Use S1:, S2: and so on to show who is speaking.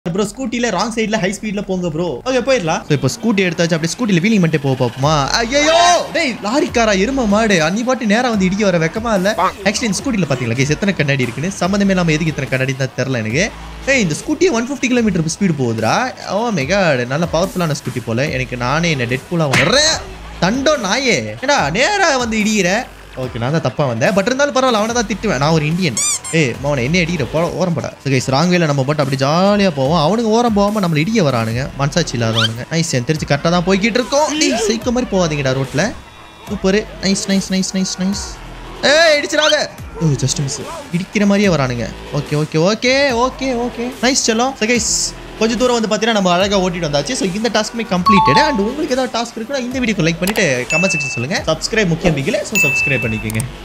S1: bro ஸ்கூட்டில wrong சைடுல high ஸ்பீட்ல போங்க ப்ரோ ஓகே போயிடலாம் ஸோ இப்போ ஸ்கூட்டி எடுத்தாச்சு அப்படியே ஸ்கூட்டில வீலிங் பண்ணிட்டு போக பாப்போமா ஐயோ டேய் லாரிக்காரா எரும மாடு அன்னி பாட்டு நேரா வந்து இடிக்க வர வெக்கமா இல்ல ஆக்சுவலி இந்த ஸ்கூட்டில பாத்தீங்களா கேஸ் எத்தனை கண்ணாடி இருக்குன்னு சம்மந்தமே இல்லாம எதுக்கு இத்தனை கண்ணாடி தான் தெரியல எனக்கு ஏய் இந்த scooty one fifty kilometre speed போகுதுடா ஓ மெகா நல்ல பவர்ஃபுல்லான ஸ்கூட்டி போல எனக்கு நானே என்ன டெட் பூலா வர்றேன் தண்டோ நாயே ஏடா நேரா வந்து இடிக்கிற ஓகே நான் தான் தப்பா வந்தேன் பட் இருந்தாலும் பரவாயில்ல அவனை தான் திட்டுவேன் நான் ஒரு இந்தியன் ஏய் மவனை என்ன அடிக்கிற போ ஓரம் படா கைஸ் ராங் வேல நம்ம போட்டு அப்படி ஜாலியாக போவோம் அவனுங்க ஓரம் போகாம நம்மள இடிக்க வரானுங்க மனசாட்சி இல்லாதவனுங்க நைஸ் என் தெரிஞ்சு கரெக்டாக தான் போய்கிட்டு இருக்கோம் டேய் சைக்கோ மாதிரி போகாதீங்கடா ரோட்டில் super nice nice nice nice nice ஏய் இடிச்சிடாத ஓ ஜஸ்ட் மிஸ் இடிக்கிற மாதிரியே வரானுங்க okay okay okay okay okay nice செல்லம் ஸோ கைஸ் கொஞ்சம் தூரம் வந்து பார்த்தீங்கன்னா நம்ம அழகாக ஓட்டிட்டு வந்தாச்சு ஸோ இந்த டாஸ்க்குமே கம்ப்ளீட்டட் அண்ட் உங்களுக்கு ஏதாவது டாஸ்க் இருக்குன்னா இந்த வீடியோக்கு லைக் பண்ணிட்டு கமெண்ட் செக்ஷன் சொல்லுங்க சப்ஸ்கிரைப் முக்கியம் பிகில ஸோ சப்ஸ்கிரைப் பண்ணிக்கோங்க